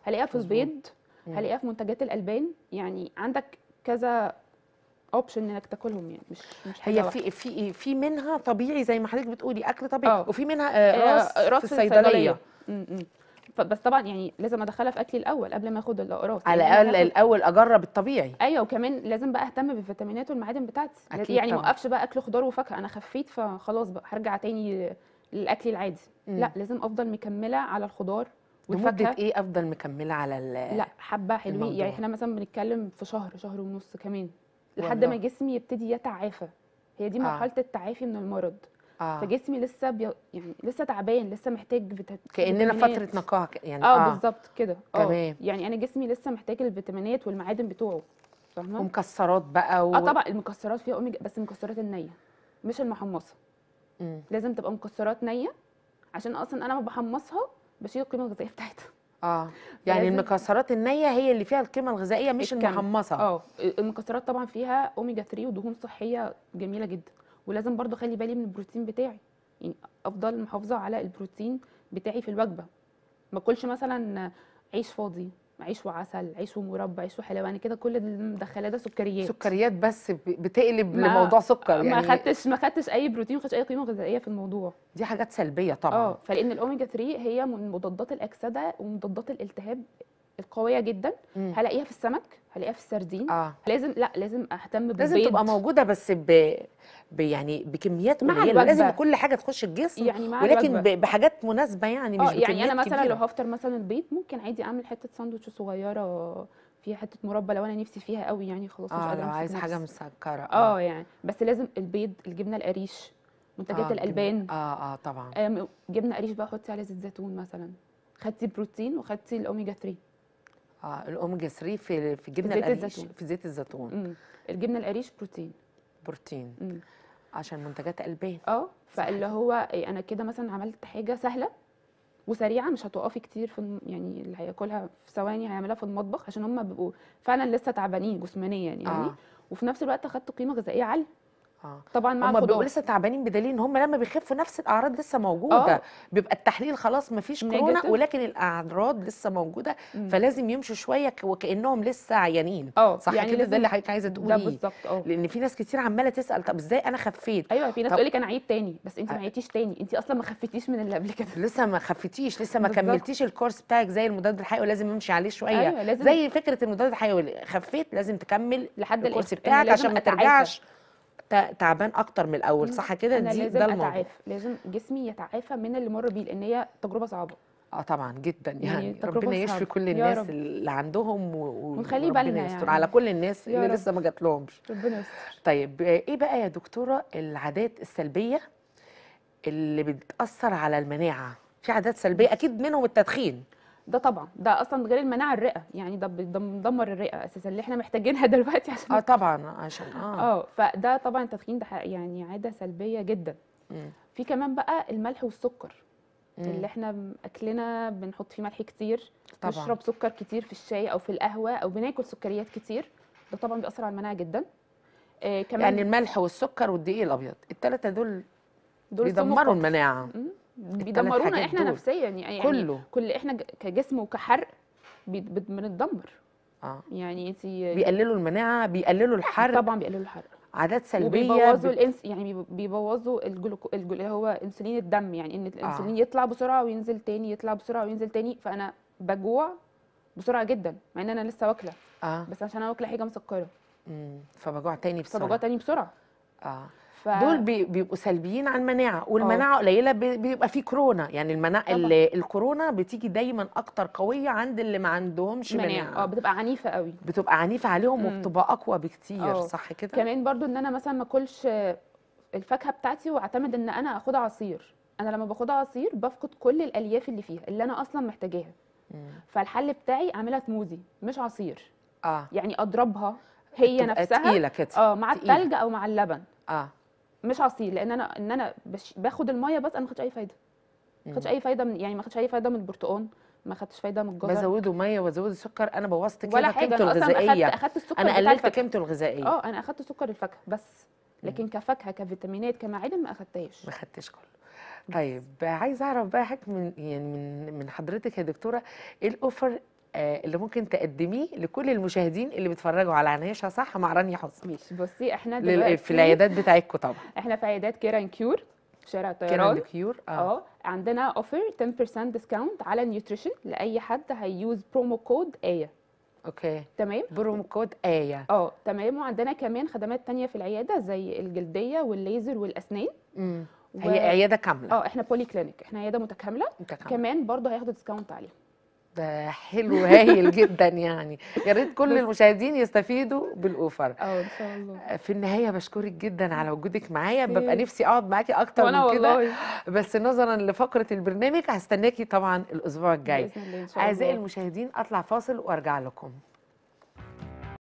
هلاقيها في مظبوط. البيض مم. هلاقيها في منتجات الالبان يعني عندك كذا اوبشن انك تاكلهم يعني مش مش حاجه هي واحدة. في في في منها طبيعي زي ما حضرتك بتقولي اكل طبيعي آه. وفي منها آه، آه، راس, راس في الصيدليه م- م. فبس طبعا يعني لازم ادخلها في اكلي الاول قبل ما اخد الاقراص على يعني أنا الاقل هاخد- الاول اجرب الطبيعي ايوه وكمان لازم بقى اهتم بالفيتامينات والمعادن بتاعتي أكيد يعني ما طبعاً. اوقفش بقى اكل خضار وفاكهه انا خفيت فخلاص بقى هرجع تاني للاكل العادي مم. لا لازم افضل مكمله على الخضار لمده والفاكهه ايه افضل مكمله على ال لا حبه حلوين الموضوع. يعني احنا مثلا بنتكلم في شهر شهر ونص كمان لحد والله. ما جسمي يبتدي يتعافى هي دي آه. مرحله التعافي من المرض اه فجسمي لسه بي... يعني لسه تعبان لسه محتاج فيتا- كاننا فيتامينات. فتره نقاهه ك- يعني اه بالظبط كده اه تمام. يعني انا جسمي لسه محتاج الفيتامينات والمعادن بتوعه فاهمه ومكسرات بقى و... اه طبعا المكسرات فيها اوميجا بس المكسرات النيه مش المحمصه مم. لازم تبقى مكسرات نيه عشان اصلا انا ما بحمصها بشيل القيمه الغذائيه بتاعتها اه يعني لازم- المكسرات النيه هي اللي فيها القيمه الغذائيه مش الكم. المحمصه اه المكسرات طبعا فيها اوميجا 3 ودهون صحيه جميله جدا ولازم برضو اخلي بالي من البروتين بتاعي يعني افضل محافظه على البروتين بتاعي في الوجبه ما اكلش مثلا عيش فاضي عيش وعسل عيش ومربى عيش وحلواني كده كل المدخلات ده سكريات سكريات بس ب- بتقلب ما- لموضوع سكر ما يعني خدتش ما خدتش اي بروتين ما خدتش اي قيمه غذائيه في الموضوع دي حاجات سلبيه طبعا اه فلان الاوميجا 3 هي من مضادات الاكسده ومضادات الالتهاب القويه جدا مم. هلاقيها في السمك هلاقيها في السردين اه لازم لا لازم اهتم بالبيض لازم تبقى موجوده بس ب... ب يعني بكميات مع قليله لازم الوجبة. كل حاجه تخش الجسم يعني مع ولكن الوجبة. ب... بحاجات مناسبه يعني مش اه يعني انا بكميات مثلا كبيرة. لو هفطر مثلا البيض ممكن عادي اعمل حته ساندوتش صغيره فيها حته مربى لو انا نفسي فيها قوي يعني خلاص مش اه قادره لو أمسك عايز حاجه نفسي. مسكره اه يعني بس لازم البيض الجبنه القريش منتجات آه، الالبان اه اه طبعا آم، جبنه قريش بقى حطي عليها زيت زيتون مثلا خدتي بروتين وخدتي الاوميجا 3 اه الاوميجا 3 في في جبنه زيت القريش الزيتون. في زيت الزيتون مم. الجبنه القريش بروتين بروتين مم. عشان منتجات البان اه صح فاللي كده. هو إيه، انا كده مثلا عملت حاجه سهله وسريعه مش هتقفي كتير في الم- يعني اللي هياكلها في ثواني هيعملها في المطبخ عشان هم بيبقوا فعلا لسه تعبانين جسمانيا يعني اه وفي نفس الوقت اخدت قيمه غذائيه عاليه اه طبعا مع هم بيبقوا الخضار لسه تعبانين بدليل ان هم لما بيخفوا نفس الاعراض لسه موجوده اه بيبقى التحليل خلاص ما فيش كورونا نيجاتيف ولكن الاعراض لسه موجوده مم. فلازم يمشوا شويه ك- وكانهم لسه عيانين اه صح يعني كده ده لازم اللي حضرتك عايزه ده تقوليه بالظبط اه لان في ناس كتير عماله تسال طب ازاي انا خفيت ايوه في ناس طب تقول لك انا عيد تاني بس انت آه. ما عيدتيش تاني انت اصلا ما خفتيش من اللي قبل كده لسه ما خفتيش لسه ما بالظبط كملتيش الكورس بتاعك زي المضاد الحيوي لازم امشي عليه شويه ايوه لازم زي فكره المضاد الحيوي خفيت لازم تكمل لحد الكورس الاخر انا بتاعك لازم عشان ما اتعافى ترجعش تع- تعبان اكتر من الاول مم. صح كده انا دي لازم ده الموضوع اتعافى لازم جسمي يتعافى من اللي مر بيه لان هي تجربه صعبه اه طبعا جدا يعني يعني تجربة ربنا يشفي صعبة. كل يا الناس رب. اللي عندهم و- و- ونخلي وربنا بالنا يستر يعني. على كل الناس يا اللي رب. لسه ما جاتلهمش ربنا يستر طيب ايه بقى يا دكتوره العادات السلبيه اللي بتاثر على المناعه في عادات سلبيه اكيد منهم التدخين ده طبعا ده اصلا غير المناعه الرئه يعني ده بي- ده مدمر الرئه اساسا اللي احنا محتاجينها دلوقتي عشان اه طبعا عشان اه اه فده طبعا التدخين ده ح- يعني عاده سلبيه جدا مم. في كمان بقى الملح والسكر مم. اللي احنا م- اكلنا بنحط فيه ملح كتير طبعا نشرب سكر كتير في الشاي او في القهوه او بناكل سكريات كتير ده طبعا بيأثر على المناعه جدا آه كمان يعني الملح والسكر والدقيق الابيض الثلاثه دول دول سم بيدمروا القاتل. المناعه مم. التلات بيدمرونا حاجات احنا دول. نفسيا يعني كله كل احنا ج- كجسم وكحرق بي- بت- بنتدمر اه يعني انت بيقللوا المناعه بيقللوا الحرق طبعا بيقللوا الحرق عادات سلبيه وبيبوظوا بت... الانس يعني بيب- بيبوظوا الجلوكو الجل... اللي هو انسولين الدم يعني ان الانسولين يطلع بسرعه وينزل تاني يطلع بسرعه وينزل تاني فانا بجوع بسرعه جدا مع ان انا لسه واكله اه بس عشان انا واكله حاجه مسكره مم. فبجوع تاني فبجوع بسرعه تاني بسرعه اه ف... دول بي- بيبقوا سلبيين على المناعه والمناعه قليله بي- بيبقى في كورونا يعني المناعه طبعا. ال- الكورونا بتيجي دايما اكتر قويه عند اللي ما عندهمش مناعه اه مناعه بتبقى عنيفه قوي بتبقى عنيفه عليهم مم. وبتبقى اقوى بكتير اه. صح كده كمان برضو ان انا مثلا ما اكلش الفاكهه بتاعتي واعتمد ان انا اخدها عصير انا لما باخدها عصير بفقد كل الالياف اللي فيها اللي انا اصلا محتاجاها مم. فالحل بتاعي اعملها سموزي مش عصير اه يعني اضربها هي تبقى نفسها تقيله كده اه مع تقيلة. التلج او مع اللبن اه مش عصير لان انا ان انا بش باخد الميه بس انا ما خدتش اي فايده ما خدتش مم. اي فايده من يعني ما خدتش اي فايده من البرتقال ما خدتش فايده من الجزر بزوده ميه وازوده سكر انا بوظت كده ولا حاجه قيمته انا اصلا اخدت الغذائيه اخدت السكر انا بتاع قللت الفاكهه قيمته الغذائيه اه انا اخدت سكر الفاكهه بس لكن كفاكهه كفيتامينات كمعادن ما اخدتهاش ما خدتش كله طيب عايزه اعرف بقى حاجه من يعني من من حضرتك يا دكتوره ايه الاوفر آه، اللي ممكن تقدميه لكل المشاهدين اللي بيتفرجوا على عنايشها صح مع رانيا حسني ماشي بصي احنا لل- دلوقتي في العيادات بتاعتكم طبعا احنا في عيادات كيران كيور في شارع كيران طيران كيور اه اه عندنا اوفر 10% ديسكاونت على النيوتريشن لاي حد هيوز برومو كود ايه اوكي تمام برومو كود آية اه تمام وعندنا كمان خدمات تانية في العياده زي الجلديه والليزر والاسنان مم. و- هي عيادة كاملة اه احنا بولي كلينيك احنا عياده متكامله انت كاملة كمان برضه هياخدوا ديسكاونت عليهم ده حلو هايل جدا يعني يا ريت كل المشاهدين يستفيدوا بالاوفر اه ان شاء الله في النهايه بشكرك جدا على وجودك معايا ميرسي. ببقى نفسي اقعد معاكي اكتر وانا من كده والله بس نظرا لفقره البرنامج هستناكي طبعا الاسبوع الجاي باذن الله ان شاء اعزائي الله المشاهدين اطلع فاصل وارجع لكم